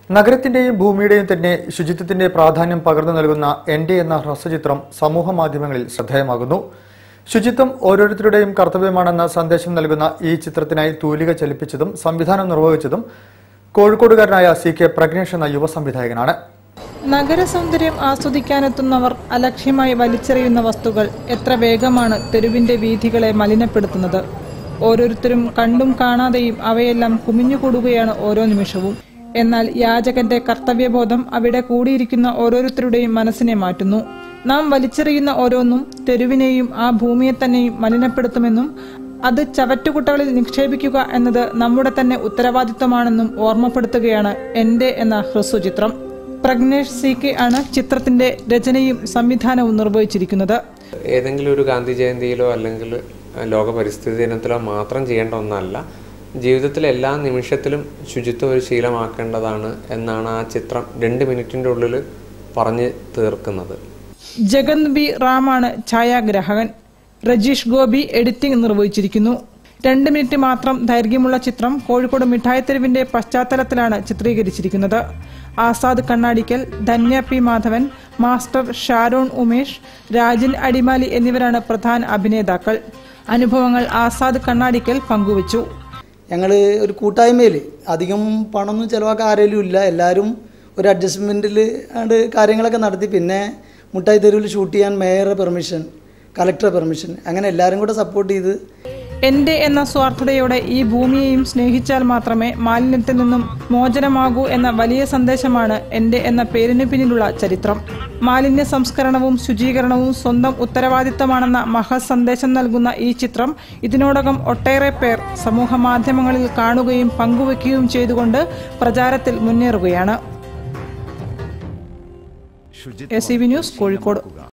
നഗരത്തിന്റെയും ഭൂമിയുടെയും തന്നെ ശുചിത്വത്തിന്റെ പ്രാധാന്യം പകർന്നു നൽകുന്ന എന്റെ എന്ന ഹ്രസ്വചിത്രം സമൂഹ മാധ്യമങ്ങളിൽ ശ്രദ്ധേയമാകുന്നു ശുചിത്വം ഓരോരുത്തരുടെയും കർത്തവ്യമാണെന്ന സന്ദേശം നൽകുന്ന ഈ ചിത്രത്തിനായി തൂലിക ചലിപ്പിച്ചതും സംവിധാനം നിർവഹിച്ചതും കോഴിക്കോടുകാരനായ സി കെ പ്രജ്ഞേഷ് എന്ന യുവ സംവിധായകനാണ് നഗരസൗന്ദര്യം ആസ്വദിക്കാനെത്തുന്നവർ അലക്ഷ്യമായി വലിച്ചെറിയുന്ന വസ്തുക്കൾ എത്ര വേഗമാണ് തെരുവിന്റെ വീഥികളെ മലിനപ്പെടുത്തുന്നത് ഓരോരുത്തരും കണ്ടും കാണാതെയും അവയെല്ലാം കുമിഞ്ഞുകൂടുകയാണ് ഓരോ നിമിഷവും എന്നാൽ യാചകന്റെ കർത്തവ്യബോധം അവിടെ കൂടിയിരിക്കുന്ന ഓരോരുത്തരുടെയും മനസ്സിനെ മാറ്റുന്നു നാം വലിച്ചെറിയുന്ന ഓരോന്നും തെരുവിനെയും ആ ഭൂമിയെ തന്നെയും മലിനപ്പെടുത്തുമെന്നും അത് ചവറ്റുകുട്ടകളിൽ നിക്ഷേപിക്കുക എന്നത് നമ്മുടെ തന്നെ ഉത്തരവാദിത്തമാണെന്നും ഓർമ്മപ്പെടുത്തുകയാണ് എന്റെ എന്ന ഹ്രസ്വചിത്രം പ്രഗ്നേഷ് സി കെ ആണ് ചിത്രത്തിന്റെ രചനയും സംവിധാനവും നിർവഹിച്ചിരിക്കുന്നത് ഏതെങ്കിലും ഒരു ഗാന്ധി ജയന്തിയിലോ അല്ലെങ്കിൽ ലോക പരിസ്ഥിതി ദിനത്തിലോ മാത്രം ചെയ്യേണ്ട ഒന്നല്ല ജീവിതത്തിലെ എല്ലാ നിമിഷത്തിലും ശുചിത്വം ഒരു ശീലമാക്കേണ്ടതാണ് എന്നാണ് ആ ചിത്രം രണ്ട് മിനിറ്റിൻ്റെ ഉള്ളിൽ പറഞ്ഞ് തീർക്കുന്നത് ജഗന്ത് ബി റാമാണ് ഛായാഗ്രാഹകൻ രജീഷ് ഗോപി എഡിറ്റിംഗ് നിർവഹിച്ചിരിക്കുന്നു രണ്ട് മിനിറ്റ് മാത്രം ദൈർഘ്യമുള്ള ചിത്രം കോഴിക്കോട് മിഠായിത്തെരുവിന്റെ പശ്ചാത്തലത്തിലാണ് ചിത്രീകരിച്ചിരിക്കുന്നത് ആസാദ് കണ്ണാടിക്കൽ ധന്യ പി മാധവൻ മാസ്റ്റർ ഷാരോൺ ഉമേഷ് രാജൻ അടിമാലി എന്നിവരാണ് പ്രധാന അഭിനേതാക്കൾ അനുഭവങ്ങൾ ആസാദ് കണ്ണാടിക്കൽ പങ്കുവച്ചു ഞങ്ങൾ ഒരു കൂട്ടായ്മയിൽ അധികം പണമൊന്നും ചിലവാക്കാൻ ആരെങ്കിലും ഇല്ല എല്ലാവരും ഒരു അഡ്ജസ്റ്റ്മെൻറ്റിൽ ആണ്ട് കാര്യങ്ങളൊക്കെ നടത്തി പിന്നെ മുട്ടായി തെരുവിൽ ഷൂട്ട് ചെയ്യാൻ മേയറുടെ പെർമിഷൻ കളക്ടർ പെർമിഷൻ അങ്ങനെ എല്ലാവരും കൂടെ സപ്പോർട്ട് ചെയ്ത് എന്റെ എന്ന സ്വാർത്ഥതയോടെ ഈ ഭൂമിയെയും സ്നേഹിച്ചാൽ മാത്രമേ മാലിന്യത്തിൽ നിന്നും മോചനമാകൂ എന്ന വലിയ സന്ദേശമാണ് എന്റെ എന്ന പേരിന് പിന്നിലുള്ള ചരിത്രം മാലിന്യ സംസ്കരണവും ശുചീകരണവും സ്വന്തം ഉത്തരവാദിത്തമാണെന്ന മഹത് സന്ദേശം നൽകുന്ന ഈ ചിത്രം ഇതിനോടകം ഒട്ടേറെ പേർ സമൂഹ മാധ്യമങ്ങളിൽ കാണുകയും പങ്കുവയ്ക്കുകയും ചെയ്തുകൊണ്ട് പ്രചാരത്തിൽ മുന്നേറുകയാണ് എസ് ന്യൂസ് കോഴിക്കോട്